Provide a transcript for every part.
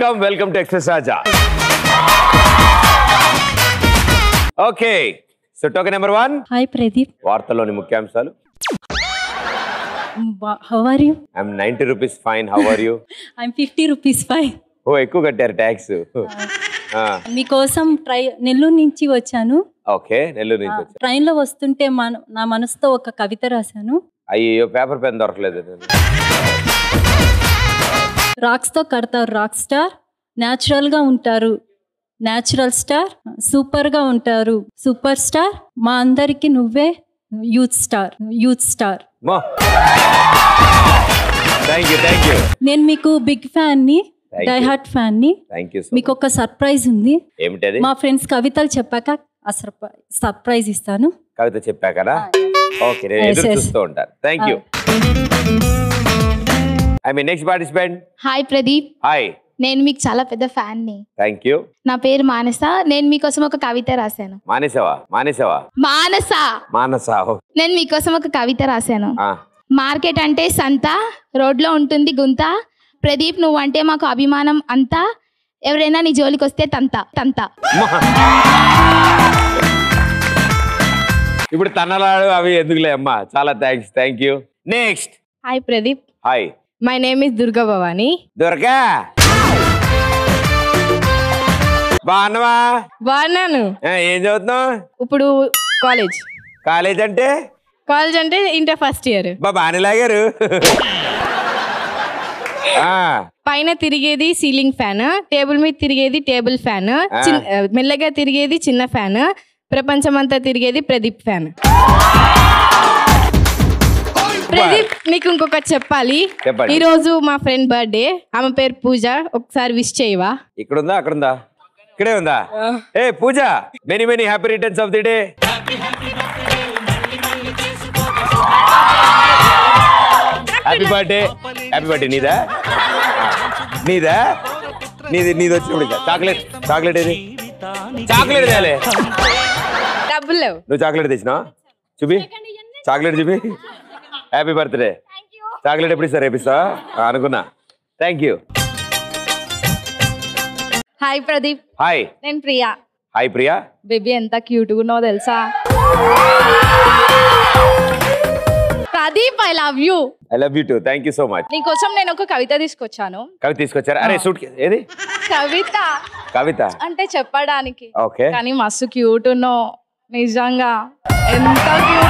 Welcome welcome to express Raja okay so token number one hi Pradeep వార్తల్లోని ముఖ్యాంశాలు how are you I'm ninety rupees fine how are you I'm fifty rupees five oh ఎక్కువ కట్టారు tax మీకోసం try Nellore నుంచి వచ్చాను okay Nellore నుంచి వచ్చా ట్రైన్లో వస్తుంటే మన నా మనసుతో ఒక కవిత రాశాను అయ్యో పేపర్ పెన్ దొరకలేదు రాక్స్తో కడతారు రాక్ స్టార్ న్యాచురల్గా ఉంటారు న్యాచురల్ స్టార్ సూపర్గా ఉంటారు సూపర్ స్టార్ మా అందరికీ నువ్వే youth star youth star thank you thank you నేను మీకు బిగ్ ఫ్యాన్ని Thank you. డైహార్ట్ ఫ్యాన్ని థ్యాంక్ యూ మీకు ఒక సర్ప్రైజ్ ఉంది ఏమిటది మా ఫ్రెండ్స్ కవితలు చెప్పాక ఆ సర్ప్రై సర్ప్రైజ్ ఇస్తాను కవిత చెప్పాకనా ఓకే నేను Yes, ఎదురు yes. చూస్తూ ఉంటాను thank you I mean next participant hi Pradeep hi నేను మీకు చాలా పెద్ద ఫ్యాన్ని థ్యాంక్ యూ నా పేరు మానస నేను మీకోసం ఒక కవిత రాశాను మానేసావా మానేసావా మానస మానసా ఓ, నేను మీకోసం ఒక కవిత రాశాను ఆ, మార్కెట్ అంటే సంత రోడ్లో ఉంటుంది గుంత ప్రదీప్ నువ్వంటే మాకు అభిమానం అంతా ఎవరైనా నీ జోలికి వస్తే తంత తంత ఇప్పుడు తన్నలాడు అవి ఎందుకులే అమ్మా చాలా thanks thank you next hi Pradeep hi my name is Durga Bhavani దొరకా బాగున్నావా బాగున్నాను ఆ, ఏం చదువుతున్నావు ఇప్పుడు కాలేజ్ కాలేజ్ అంటే కాలేజ్ అంటే ఇంటర్ ఫస్ట్ ఇయర్ బా బాగానే లాగారు ఆ, పైన తిరిగేది సీలింగ్ ఫ్యాన్ టేబుల్ మీద తిరిగేది టేబుల్ ఫ్యాన్ మెల్లగా తిరిగేది చిన్న ఫ్యాన్ ప్రపంచమంతా తిరిగేది ప్రదీప్ ఫ్యాన్ ప్రదీప్ నీకు ఇంకొకటి చెప్పాలి చెప్పండి. ఈ రోజు మా ఫ్రెండ్ బర్త్డే ఆమె పేరు పూజ ఒకసారి విష్ చేయవా ఇక్కడ ఉందా అక్కడ ఉందా ఇక్కడే ఉందా ఏ Pooja many many happy returns of the day happy birthday happy birthday నీదా నీదా నీది నీది వచ్చినప్పుడు చాక్లెట్ చాక్లెట్ ఏది చాక్లెట్ తేలే డబ్బులు లేవు నువ్వు చాక్లెట్ తెచ్చినావా చూపి చాక్లెట్ చూపి హ్యాపీ బర్త్డే చాక్లెట్ ఎప్పుడు ఇస్తారు రేపిస్తావా ఆ, అనుకున్నా thank you hi Pradeep hi నేను ప్రియా హాయ్ ప్రియా బేబీ ఎంత క్యూట్గా ఉన్నావు తెలుసా Pradeep I love you I love you too thank you so much నీకోసం నేను ఒక కవిత తీసుకొచ్చాను కవిత తీసుకొచ్చారా అరే సూట్ ఏది కవిత కవిత అంటే చెప్పడానికి ఓకే కానీ మస్తు క్యూట్ ఉన్నావు నిజంగా ఎంత క్యూట్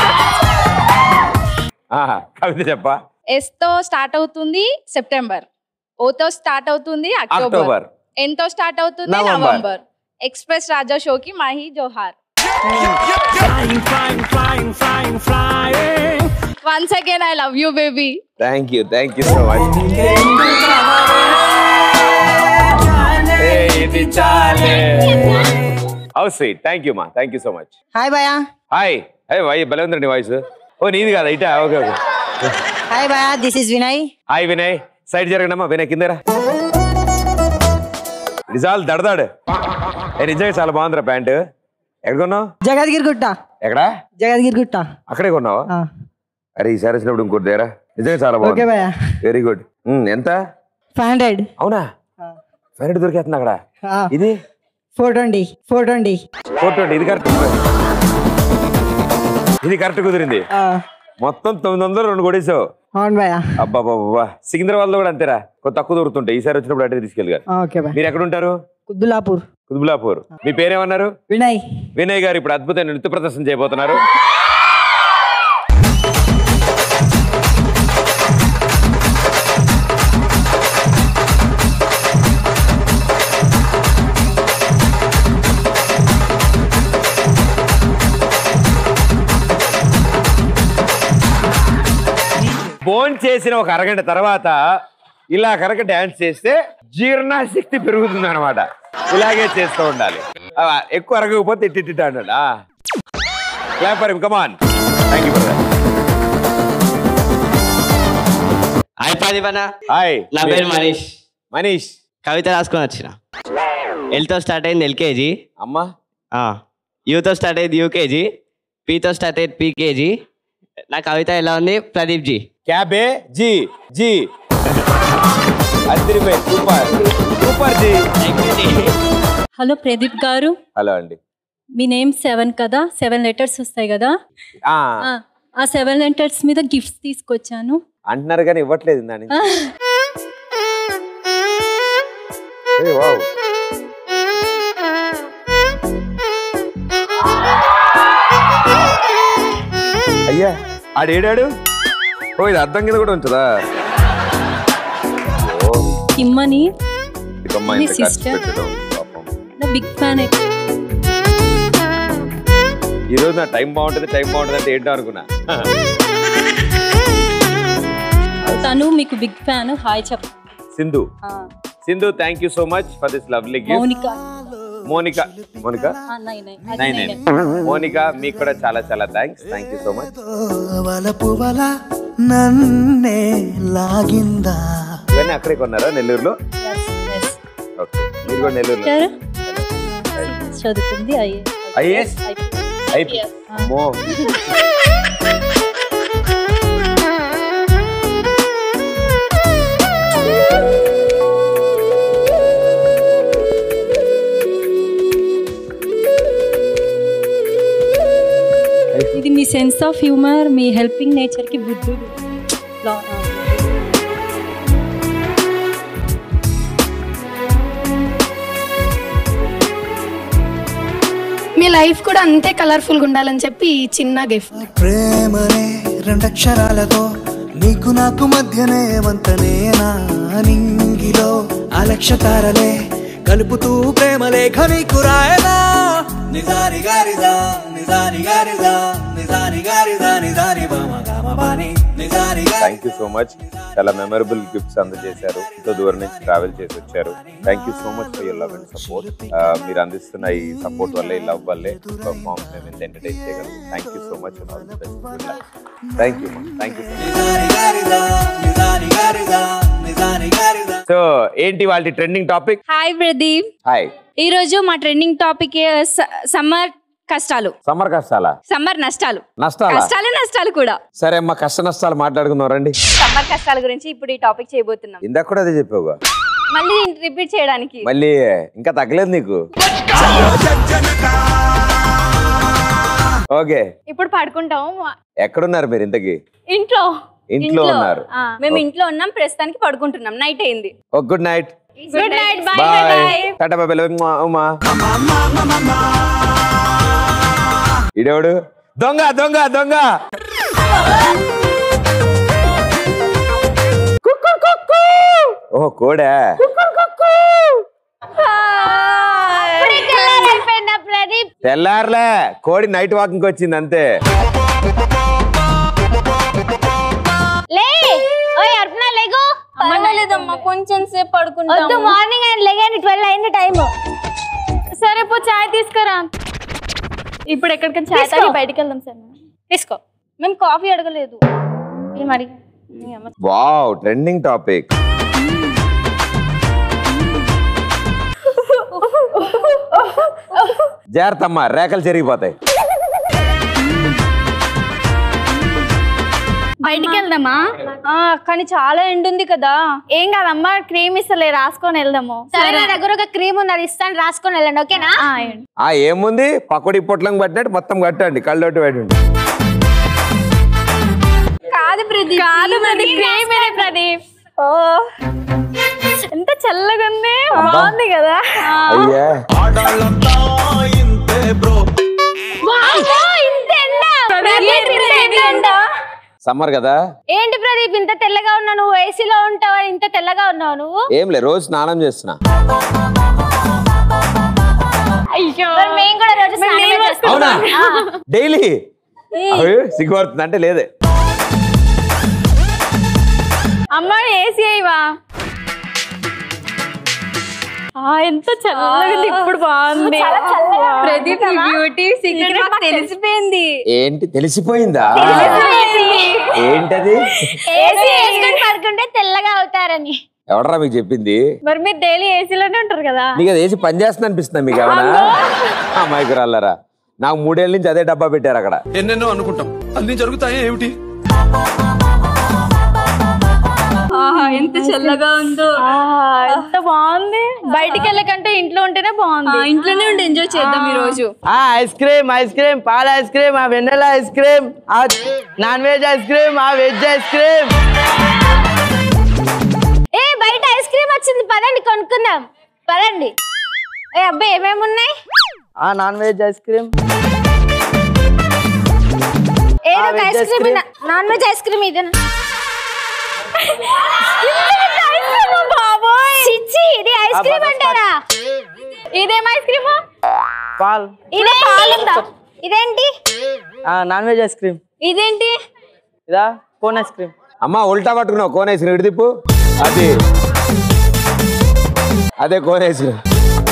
ఆహా, కవిత చెప్పా ఎస్ తో స్టార్ట్ అవుతుంది సెప్టెంబర్ ఓతో స్టార్ట్ అవుతుంది అక్టోబర్. అక్టోబర్ ఎంతో స్టార్ట్ అవుతుంది నవంబర్. నవంబర్ ఎక్స్ప్రెస్ రాజా షోకి Mahi Johar once again I love you baby thank you thank you so much how sweet thank you మా thank you so much hi భయా hi hey వై భలే ఉందండి వాయిస్ ఓ నీది కాదా ఇటా ఓకే ఓకే హాయ్ భయా this is Vinay hi Vinay side జరగండమ్మా వినయ్ కిందరా నిజాలు దడదాడు ఏ నిజంగా చాలా బాగుందిరా ప్యాంట్ ఎక్కడ కొన్నావు జగద్గిరి గుట్ట ఎక్కడా జగద్గిరి గుట్ట అక్కడే కొన్నావా ఆ, అరే ఈసారి వచ్చినప్పుడు ఇంకోటి దేరా నిజంగా చాలా ఓకే బాగుంది భయా వెరీ గుడ్ ఎంత ఫైవ్ హండ్రెడ్ అవునా ఫైవ్ దొరికేస్తుంది అక్కడ ఇది four twenty four twenty four twenty ఇది కరెక్ట్ ఇది కరెక్ట్ కుదిరింది మొత్తం తొమ్మిది వందలు రెండు కొడేసావు అవును భయా అబ్బా బాబా సికింద్రాబాద్ లో కూడా అంతేరా కొంత తక్కువ దొరుకుతుంటాయి ఈసారి వచ్చినప్పుడు అటే తీసుకెళ్ళి ఓకే భయ్ మీరు ఎక్కడ ఉంటారు కుద్దులాపూర్ కుతుబులాపూర్ మీ పేరేమన్నారు వినయ్ వినయ్ గారు ఇప్పుడు అద్భుతమైన నృత్య ప్రదర్శన చేయబోతున్నారు భోన్ చేసిన ఒక అరగంట తర్వాత ఇలా కనుక డ్యాన్స్ చేస్తే జీర్ణశక్తి పెరుగుతుంది అనమాట ఇలాగే చేస్తూ ఉండాలి ఆ, ఎక్కువ అరగకపోతే ఇట్టి అన్నాడు clap for come on thank you brother hi ప్రదీపన్న హాయ్ నా పేరు మనీష్ మనీష్ కవిత రాసుకొని వచ్చిన ఎల్తో స్టార్ట్ అయింది ఎల్కేజీ అమ్మా యూతో స్టార్ట్ అయింది యూకేజీ పీతో స్టార్ట్ అయింది పీకేజీ నా కవిత ఎలా ఉంది ప్రదీప్ జీ క్యాబే జీ జీ అదిరిపోయి సూపర్ హలో ప్రదీప్ గారు హలో అండి మీ నేమ్ సెవెన్ కదా సెవెన్ లెటర్స్ వస్తాయి కదా ఆ, ఆ, ఆ సెవెన్ లెటర్స్ మీద గిఫ్ట్స్ తీసుకొచ్చాను అంటున్నారు కానీ ఇవ్వట్లేదు దాని ఆ, వావ్ అయ్యా ఆడేడాడు ఓ ఇది అర్థం కింద కూడా ఉంటుందా ఓ, కిమ్మని ఇదమ్మా మీ ఇంత ఖర్చు sister? పెట్టడం పాపం. నా బిగ్ ఫ్యాన్ ఈ రోజు నా టైం బాగుంటుంది టైం బాగుంటుంది అంటే ఏంటో అనుకున్నా తను మీకు బిగ్ ఫ్యాన్ హాయ్ చెప్ Sindhu Sindhu thank you so much for this lovely gift Mounika Monika Monika ఆ, నై, నై, అది నైన్ నేనే. నైన్ మోనిక మీకు కూడా చాలా చాలా thanks thank you so much వలపు వల నన్నే లాగిందా ఇవన్నీ అక్కడే కొన్నారా నెల్లూరులో Yes, yes. ఓకే మీరు కూడా నెల్లూరులో ఎవరు? చదువుతుంది ఐఏ IAS? అయిపో అమ్మో ఇది మీ సెన్స్ ఆఫ్ హ్యూమర్ మీ హెల్పింగ్ నేచర్ కి బుద్ధుడు లా- ఆ. మీ లైఫ్ కూడా అంతే కలర్ఫుల్గా ఉండాలని చెప్పి ఈ చిన్న గిఫ్ట్ ప్రేమనే రెండక్షరాలతో నీకు నాకు మధ్యనే వంతనేనా నింగిలో అలక్ష తారలే కలుపుతూ ప్రేమ లేఖ నీకు రాయనా నిజాని గారిదా నిజాని గారిదా నిజాని గారిదా నిజాని బామ గామ బాని నిజాని గారి థ్యాంక్ యూ సో మచ్ చాలా మెమరబుల్ గిఫ్ట్స్ అందజేశారు ఎంతో దూరం నుంచి ట్రావెల్ చేసి వచ్చారు thank you so much for your love and support మీరు అందిస్తున్న ఈ సపోర్ట్ వల్లే ఈ లవ్ వల్లే పర్ఫార్మ్ మేము ఎంత ఎంటర్టైన్ చేయగలం thank you so much thank you thank you నిజాని గారిదా నిజాని గారిదా నిజాని గారిదా సో ఏంటి వాళ్ళ trending topic hi Pradeep hi ఈ రోజు మా ట్రెండింగ్ టాపిక్ సమ్మర్ కష్టాలు సమ్మర్ కష్టాలా సమ్మర్ నష్టాలు నష్టాలా కష్టాలు నష్టాలు కూడా సరే అమ్మా కష్ట నష్టాలు మాట్లాడుకుందాం రండి సమ్మర్ కష్టాల గురించి ఇప్పుడు ఈ టాపిక్ చేయబోతున్నాం ఇందాక కూడా అదే చెప్పావుగా మళ్ళీ రిపీట్ చేయడానికి మళ్ళీ ఇంకా తగ్గలేదు నీకు ఓకే ఇప్పుడు పడుకుంటాం ఎక్కడున్నారు మీరు ఇంతకి ఇంట్లో ఇంట్లో ఉన్నారు ఆ, మేము ఇంట్లో ఉన్నాం ప్రస్తుతానికి పడుకుంటున్నాం నైట్ అయింది oh good night good night bye bye bye టాటా బాయ్ ఉమా ఇడేవాడు దొంగ దొంగ దొంగ ఓ కోడా ప్రదీప్ తెల్లారులే కోడి నైట్ వాకింగ్ వచ్చింది అంతే లే ఓయ్ అర్పణ లేగు పర్వాలేదమ్మా కొంచెం సేపు వద్దు పడుకుంటాం మార్నింగ్ ఆయన లేగాని ట్వెల్వ్ అయింది టైం సరే పో చాయ్ తీసుకురా ఇప్పుడు ఎక్కడికైనా చాయ్ తీసుకో. తాగి బయటికి వెళ్దాం సార్ తీసుకో మేము కాఫీ అడగలేదు ఏం అడిగి వావ్ ట్రెండింగ్ టాపిక్ జాగ్రత్త అమ్మా రేఖలు చెరిగిపోతాయి బయటికి వెళ్దామా ఆ, కానీ చాలా ఎండ్ ఉంది కదా ఏం కాదమ్మా క్రీమ్ ఇస్తలే రాసుకొని వెళ్దాము సరే నా దగ్గర ఒక క్రీమ్ ఉంది అది ఇస్తాను రాసుకొని వెళ్ళండి ఓకేనా ఆ ఏముంది పకోడీ పొట్లం పట్టినట్టు మొత్తం కట్టండి కళ్ళొట్టు పెట్టండి కాదు ప్రదీప్ కాదు ప్రదీప్ క్రీమ్ ఇదే ప్రదీప్ ఓ ఎంత చల్లగా ఉంది బాగుంది కదా అయ్యా వామ్మో, ఇంత ఎండ. ప్రదీప్, ఇంత ఎండ. సమ్మర్ కదా ఏంటి ప్రదీప్ ఇంత తెల్లగా ఉన్నావు నువ్వు ఏసీలో ఉంటావు ఇంత తెల్లగా ఉన్నావు నువ్వు ఏం లే రోజు స్నానం చేస్తున్నా మరి మేము కూడా రోజు స్నానమే చేస్తాం. అవునా డైలీ సిగ్గుపడుతుంది అంటే లేదే అమ్మా ఏసీ అయ్యవా ఎంత చల్లగా ఉంది ఇప్పుడు బాగుంది ప్రదీప్ బ్యూటీ సీక్రెట్ మాకు తెలిసిపోయింది ఏంటి తెలిసిపోయిందా ఏంటది ఏసీ వేసుకొని పడుకుంటే తెల్లగా అవుతారని ఎవడరా మీకు చెప్పింది మరి మీరు డైలీ ఏసీలోనే ఉంటారు కదా నీకు అది వేసి పని చేస్తుంది అనిపిస్తుంది మీకు ఏమన్నా అమ్మాయికి రాళ్ళరా నాకు మూడేళ్ళ నుంచి అదే డబ్బా పెట్టారు అక్కడ ఎన్నెన్నో అనుకుంటాం అన్ని జరుగుతాయి ఏమిటి ఆహా ఎంత చల్లగా ఉందో ఎంత బాగుంది బయటికి వెళ్ళకంటే ఇంట్లో ఉంటేనే బాగుంది ఇంట్లోనే ఉండి ఎంజాయ్ చేద్దాం ఈ రోజు ఆ ఐస్ క్రీమ్ ఐస్ క్రీమ్ పాల ఐస్ క్రీమ్ ఆ వెన్నెల ఐస్ క్రీమ్ ఆ నాన్ వెజ్ ఐస్ క్రీమ్ ఆ వెజ్ ఐస్ క్రీమ్ ఏ బయట ఐస్ క్రీమ్ వచ్చింది పదండి కొనుక్కుందాం పదండి ఏ అబ్బాయి ఏమేమి ఉన్నాయి ఆ నాన్ వెజ్ ఐస్ క్రీమ్ ఏదో ఆ, ఒక veg ice ice cream cream. Non veg ice cream ఇదేనా బాబోయ్ చిచ్చి ఇది ఐస్ ఆ, క్రీమ్ butterscotch. అంటారా ఇదేం ఐస్ క్రీమ్ పాల్ ఇదే పాలుందా ఇదేంటి ఆ నాన్ వెజ్ ఐస్ క్రీమ్ ఇదేంటి ఇదా కోన్ ఐస్ క్రీమ్ అమ్మా ఉల్టా పట్టుకున్నావు కోన్ ఐస్ క్రీమ్ తిప్పు అది అదే కోన్ ఐస్ క్రీమ్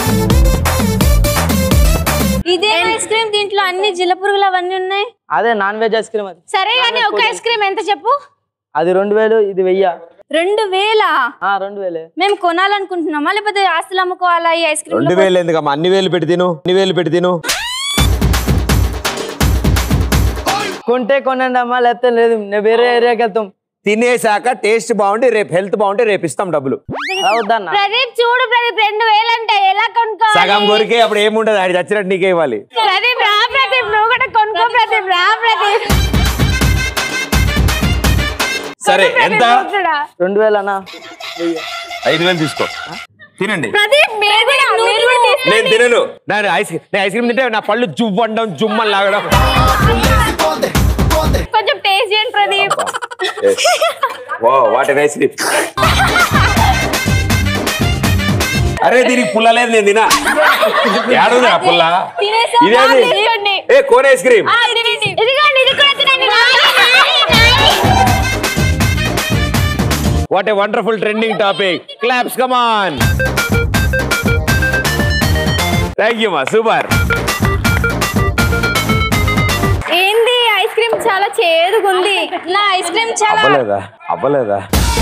ఇదే ఐస్ క్రీమ్ దీంట్లో అన్ని జిలపురుగులు అవన్నీ ఉన్నాయి అదే నాన్ వెజ్ ఐస్ క్రీమ్ అది సరే కానీ ఒక ఐస్ క్రీమ్ ఎంత చెప్పు అది రెండు వేలు ఇది వెయ్య రెండు వేల ఆ రెండు వేలే మేము కొనాలనుకుంటున్నామా లేకపోతే ఆస్తులు అమ్ముకోవాలా ఈ ఐస్ క్రీమ్ రెండు వేలు ఎందుకమ్మా అన్ని వేలు పెట్టి తిను అన్ని వేలు పెట్టి తిను కొంటే కొనండి అమ్మా లేకపోతే లేదు నేను వేరే ఏరియాకి వెళ్తాం తినేసాక టేస్ట్ బాగుంటే రేపు హెల్త్ బాగుంటే రేపు ఇస్తాం డబ్బులు అలా వద్దన్న ప్రదీప్ చూడు ప్రదీప్ రెండు వేలు అంటే ఎలా కొనుక్కోవాలి సగం కొరికే అప్పుడు ఏముండదు ఆడి చచ్చినట్టు నీకే ఇవ్వాలి ప్రదీప్ రా ప్రదీప్ నువ్వు కూడా కొనుక్కో ప్రదీప్ రా ప్రదీప్ సరే ఎంత రెండు వేలు అన్న వెయ్యి ఐదు వేలు తీసుకో తినండి ప్రదీప్ మీరు కూడా మీరు కూడా తీసుకో. నేను తినను నేను ఐస్ నేను ఐస్ క్రీమ్ తింటే నా పళ్ళు జువ్వండం జుమ్మని లాగడం కొంచెం టేస్ట్ చేయండి Pradeep oh what ice cream అరే దీనికి పుల్ల లేదు నేను తినా ఏడుంది ఆ పుల్ల తినేసాం, ఇదేది తీసుకోండి. ఏ కోన్ ఐస్ క్రీమ్ ఆ, తినండి. ఇదిగోండి ఇది కూడా తినండి what a wonderful trending topic claps come on thank you మా సూపర్ ఏంది ఐస్ క్రీమ్ చాలా చేదుగా ఉంది నా ఐస్ క్రీమ్ చాలా అవ్వలేదా అవ్వలేదా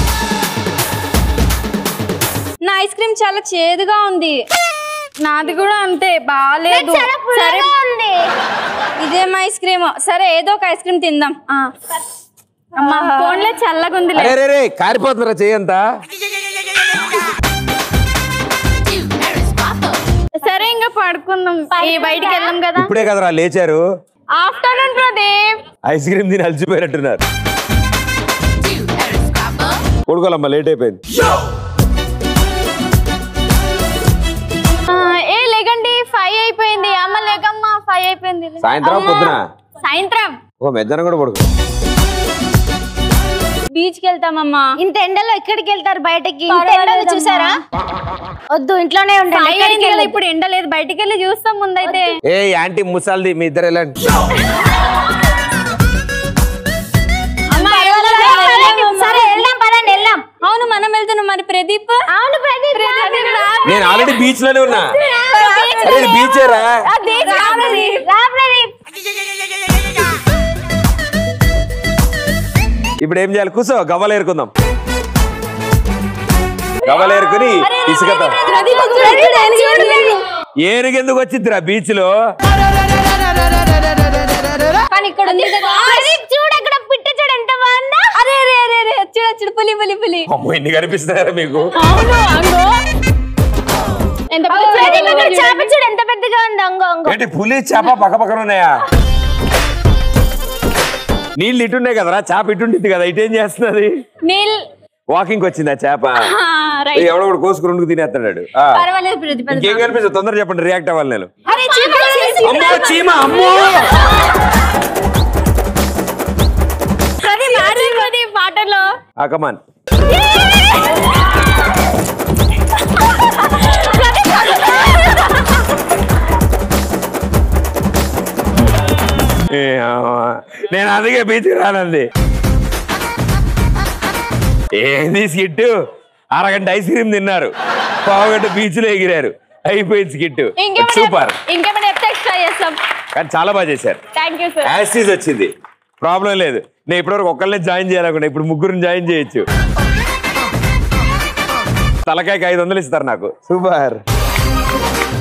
నా ఐస్ క్రీమ్ చాలా చేదుగా ఉంది నాది కూడా అంతే బాగాలేదు సరే ఉంది ఇదేం ఐస్ క్రీమ్ సరే ఏదో ఒక ఐస్ క్రీమ్ తిందాం అమ్మా ఫోన్లో చల్లగా ఉంది అరే రే రే కారిపోతుందిరా చెయ్యంతా సరే ఇంకా పడుకుందాం ఈ బయటికి వెళ్ళాం కదా ఇప్పుడే కదరా లేచారు ఆఫ్టర్నూన్ ప్రదీప్ ఐస్ క్రీమ్ తిని అలసిపోయినట్టున్నారు కొడుకోలమ్మా లేట్ అయిపోయింది ఆ, ఏ లేకండి ఫైవ్ అయిపోయింది అమ్మ లేకమ్మా ఫైవ్ అయిపోయింది సాయంత్రం అమ్మా. పొద్దున సాయంత్రం ఓ మెద్దన కూడా పడుకో బీచ్ కి వెళ్తామమ్మా ఇంత ఎండలో ఎక్కడికి వెళ్తారు బయటకి ఇంత ఎండలో చూసారా వద్దు ఇంట్లోనే ఉండండి ఇప్పుడు ఎండ లేదు బయటికి వెళ్ళి చూస్తాం ముందైతే ఏ యాంటీ ముసల్ది మీ ఇద్దరు ఎలాంటి సరే వెళ్దాం పదండి వెళ్దాం అవును మనం వెళ్తున్నాం మరి ప్రదీప్ అవును ప్రదీప్ రా, రా, నేను ఆల్రెడీ బీచ్ లోనే ఉన్నా రా, beach అరే ఇది బీచేరా రా, beach రా, ప్రదీప్. రా, ప్రదీప్. ఇప్పుడు ఏం చేయాలి కూర్చో గవ్వలు ఏరుకుందాం గవ్వలు ఏరుకుని ఇసుకతో ప్రదీప్, ప్రదీప్, చూడు. ఏనుగెందుకు వచ్చిందిరా బీచ్ లో కానీ ఇక్కడ ఉంది కదా ప్రదీప్, చూడు అక్కడ పిట్ట చూడు ఎంత బాగుందా అరే అరే అరే అరే చూడ చూడు పులి పులి పులి అమ్మో ఎన్ని కనిపిస్తున్నారా మీకు ఎంత ప్రదీప్, ఇక్కడ చేప చూడు ఎంత పెద్దగా ఉందో అంగో అంగో ఏంటి పులి చేప పక్క పక్కన ఉన్నాయా నీళ్ళు ఇటున్నాయి కదరా చేప ఇటుండిద్ది కదా ఇటేం చేస్తున్నది నీల్ వాకింగ్ వచ్చింది ఆ చేప రైట్ ఎవడో ఒకడు కోసుకుని ఉండుకు తినేస్తున్నాడు ఆ. పర్వాలేదు ప్రదీప్ ఇంకేం కనిపిస్తుంది తొందర చెప్పండి రియాక్ట్ అవ్వాలి నేను అరే చీమ చీమ. అమ్మో చీమ అమ్మో ప్రదీప్ ఆడు ప్రదీప్ పాటలో ఆ కమాన్ ఏ అమ్మా. నేను అందుకే బీచ్ రానంది ఏంది స్కిట్ అరగంట ఐస్ క్రీమ్ తిన్నారు పావుగంట బీచ్ లో ఎగిరారు అయిపోయింది స్కిట్ ఇంకేమైనా సూపర్ ఇంకేమైనా చెప్తే ఎక్స్ట్రా చేస్తాం కానీ చాలా బాగా చేశారు థ్యాంక్ యూ సార్ యాసిస్ వచ్చింది ప్రాబ్లం లేదు నేను ఇప్పటివరకు ఒక్కళ్ళనే జాయిన్ చేయాలనుకున్నా ఇప్పుడు ముగ్గురిని జాయిన్ చేయొచ్చు తలకాయకి ఐదు వందలు ఇస్తారు నాకు సూపర్